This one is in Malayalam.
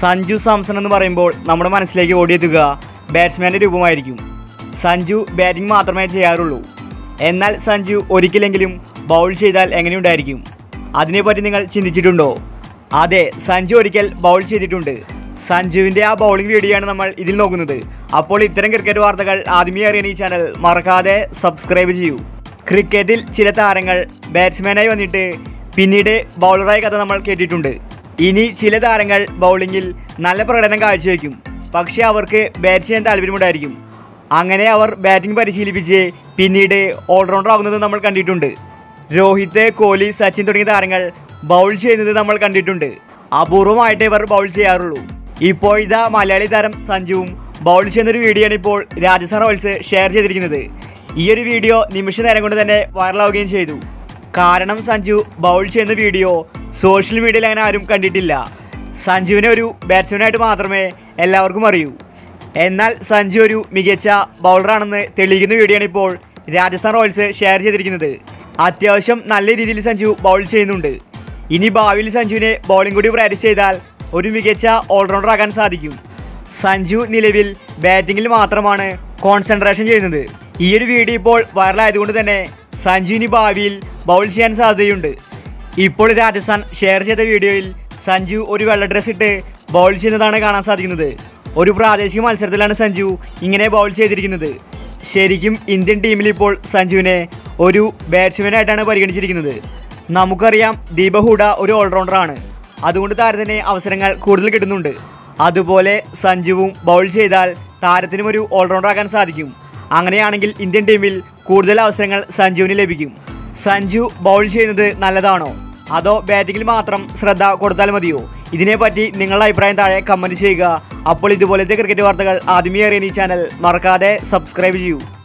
സഞ്ജു സാംസൺ എന്ന് പറയുമ്പോൾ നമ്മുടെ മനസ്സിലേക്ക് ഓടിയെത്തുക ബാറ്റ്സ്മാൻ്റെ രൂപമായിരിക്കും സഞ്ജു ബാറ്റിംഗ് മാത്രമേ ചെയ്യാറുള്ളൂ എന്നാൽ സഞ്ജു ഒരിക്കലെങ്കിലും ബൗൾ ചെയ്താൽ എങ്ങനെയുണ്ടായിരിക്കും അതിനെപ്പറ്റി നിങ്ങൾ ചിന്തിച്ചിട്ടുണ്ടോ അതെ സഞ്ജു ഒരിക്കൽ ബൗൾ ചെയ്തിട്ടുണ്ട് സഞ്ജുവിൻ്റെ ആ ബൗളിംഗ് വീഡിയോയാണ് നമ്മൾ ഇതിൽ നോക്കുന്നത് അപ്പോൾ ഇത്തരം ക്രിക്കറ്റ് വാർത്തകൾ ആദ്യമേ അറിയാൻ ഈ ചാനൽ മറക്കാതെ സബ്സ്ക്രൈബ് ചെയ്യൂ ക്രിക്കറ്റിൽ ചില താരങ്ങൾ ബാറ്റ്സ്മാനായി വന്നിട്ട് പിന്നീട് ബൗളറായ കഥ നമ്മൾ കേട്ടിട്ടുണ്ട് ഇനി ചില താരങ്ങൾ ബൗളിങ്ങിൽ നല്ല പ്രകടനം കാഴ്ചവെക്കും പക്ഷേ അവർക്ക് ബാറ്റ് ചെയ്യാൻ താല്പര്യമുണ്ടായിരിക്കും അങ്ങനെ അവർ ബാറ്റിംഗ് പരിശീലിപ്പിച്ച് പിന്നീട് ഓൾറൗണ്ടർ ആകുന്നത് നമ്മൾ കണ്ടിട്ടുണ്ട് രോഹിത് കോഹ്ലി സച്ചിൻ തുടങ്ങിയ താരങ്ങൾ ബൗൾ ചെയ്യുന്നത് നമ്മൾ കണ്ടിട്ടുണ്ട് അപൂർവമായിട്ടേ ഇവർ ബൗൾ ചെയ്യാറുള്ളൂ ഇപ്പോൾ ഇതാ മലയാളി താരം സഞ്ജുവും ബൗൾ ചെയ്യുന്നൊരു വീഡിയോ ആണ് ഇപ്പോൾ രാജസ്ഥാൻ റോയൽസ് ഷെയർ ചെയ്തിരിക്കുന്നത് ഈ ഒരു വീഡിയോ നിമിഷ നേരം കൊണ്ട് തന്നെ വൈറലാവുകയും ചെയ്തു കാരണം സഞ്ജു ബൗൾ ചെയ്യുന്ന വീഡിയോ സോഷ്യൽ മീഡിയയിൽ അങ്ങനെ ആരും കണ്ടിട്ടില്ല സഞ്ജുവിനെ ഒരു ബാറ്റ്സ്മാനായിട്ട് മാത്രമേ എല്ലാവർക്കും അറിയൂ എന്നാൽ സഞ്ജു ഒരു മികച്ച ബൗളറാണെന്ന് തെളിയിക്കുന്ന വീഡിയോ ആണ് ഇപ്പോൾ രാജസ്ഥാൻ റോയൽസ് ഷെയർ ചെയ്തിരിക്കുന്നത് അത്യാവശ്യം നല്ല രീതിയിൽ സഞ്ജു ബൗൾ ചെയ്യുന്നുണ്ട് ഇനി ഭാവിയിൽ സഞ്ജുവിനെ ബൗളിംഗ് കൂടി പ്രാക്ടീസ് ചെയ്താൽ ഒരു മികച്ച ഓൾറൗണ്ടർ ആകാൻ സാധിക്കും സഞ്ജു നിലവിൽ ബാറ്റിങ്ങിൽ മാത്രമാണ് കോൺസെൻട്രേഷൻ ചെയ്യുന്നത് ഈ ഒരു വീഡിയോ ഇപ്പോൾ വൈറലായതുകൊണ്ട് തന്നെ സഞ്ജു ഇനി ഭാവിയിൽ ബൗൾ ചെയ്യാൻ സാധ്യതയുണ്ട് ഇപ്പോൾ രാജസ്ഥാൻ ഷെയർ ചെയ്ത വീഡിയോയിൽ സഞ്ജു ഒരു വെള്ള ഡ്രസ് ഇട്ട് ബൗൾ ചെയ്യുന്നതാണ് കാണാൻ സാധിക്കുന്നത് ഒരു പ്രാദേശിക മത്സരത്തിലാണ് സഞ്ജു ഇങ്ങനെ ബൗൾ ചെയ്തിരിക്കുന്നത് ശരിക്കും ഇന്ത്യൻ ടീമിൽ ഇപ്പോൾ സഞ്ജുവിനെ ഒരു ബാറ്റ്സ്മാനായിട്ടാണ് പരിഗണിച്ചിരിക്കുന്നത് നമുക്കറിയാം ദീപ ഹൂഡ ഒരു ഓൾറൗണ്ടറാണ് അതുകൊണ്ട് താരത്തിന് അവസരങ്ങൾ കൂടുതൽ കിട്ടുന്നുണ്ട് അതുപോലെ സഞ്ജുവും ബൗൾ ചെയ്താൽ താരത്തിനും ഒരു ഓൾറൗണ്ടർ ആകാൻ സാധിക്കും അങ്ങനെയാണെങ്കിൽ ഇന്ത്യൻ ടീമിൽ കൂടുതൽ അവസരങ്ങൾ സഞ്ജുവിന് ലഭിക്കും സഞ്ജു ബൗൾ ചെയ്യുന്നത് നല്ലതാണോ അതോ ബാറ്റിങ്ങിൽ മാത്രം ശ്രദ്ധ കൊടുത്താൽ മതിയോ ഇതിനെപ്പറ്റി നിങ്ങളുടെ അഭിപ്രായം താഴെ കമൻറ്റ് ചെയ്യുക അപ്പോൾ ഇതുപോലത്തെ ക്രിക്കറ്റ് വാർത്തകൾ ആദ്യമേ അറിയാൻ ഈ ചാനൽ മറക്കാതെ സബ്സ്ക്രൈബ് ചെയ്യൂ